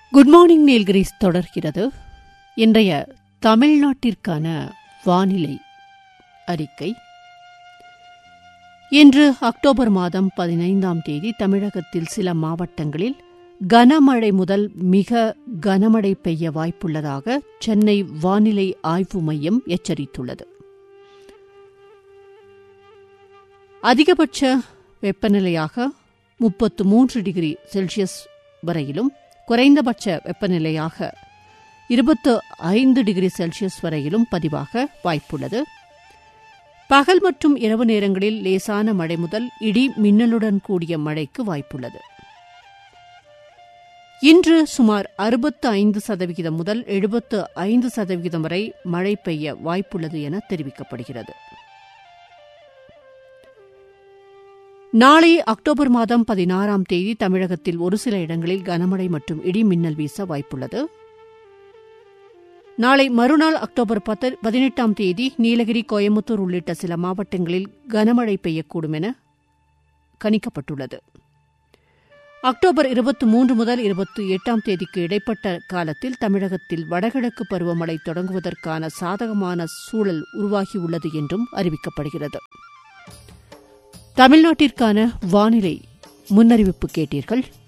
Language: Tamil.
குட் மார்னிங் நீல்கிரிஸ் தொடர்கிறது இன்றைய தமிழ்நாட்டிற்கான வானிலை அறிக்கை இன்று அக்டோபர் மாதம் பதினைந்தாம் தேதி தமிழகத்தில் சில மாவட்டங்களில் கனமழை முதல் மிக கனமழை பெய்ய வாய்ப்புள்ளதாக சென்னை வானிலை ஆய்வு மையம் எச்சரித்துள்ளது அதிகபட்ச வெப்பநிலையாக முப்பத்து மூன்று டிகிரி செல்சியஸ் வரையிலும் குறைந்தபட்ச வெப்பநிலையாக இருபத்து ஐந்து டிகிரி செல்சியஸ் வரையிலும் பதிவாக வாய்ப்புள்ளது பகல் மற்றும் இரவு நேரங்களில் லேசான மழை முதல் இடி மின்னலுடன் கூடிய மழைக்கு வாய்ப்புள்ளது இன்று சுமார் அறுபத்து ஐந்து சதவிகிதம் முதல் எழுபத்து ஐந்து சதவிகிதம் வரை மழை பெய்ய வாய்ப்புள்ளது என தெரிவிக்கப்படுகிறது நாளை அக்டோபர் மாதம் பதினாறாம் தேதி தமிழகத்தில் ஒரு சில இடங்களில் கனமழை மற்றும் இடி மின்னல் வீச வாய்ப்புள்ளது நாளை மறுநாள் அக்டோபர் பதினெட்டாம் தேதி நீலகிரி கோயம்புத்தூர் உள்ளிட்ட சில மாவட்டங்களில் கனமழை பெய்யக்கூடும் என கணிக்கப்பட்டுள்ளது அக்டோபர் இருபத்தி மூன்று முதல் இருபத்தி எட்டாம் தேதிக்கு இடைப்பட்ட காலத்தில் தமிழகத்தில் வடகிழக்கு பருவமழை தொடங்குவதற்கான சாதகமான சூழல் உருவாகியுள்ளது என்றும் அறிவிக்கப்படுகிறது தமிழ்நாட்டிற்கான வானிலை முன்னறிவிப்பு கேட்டீர்கள்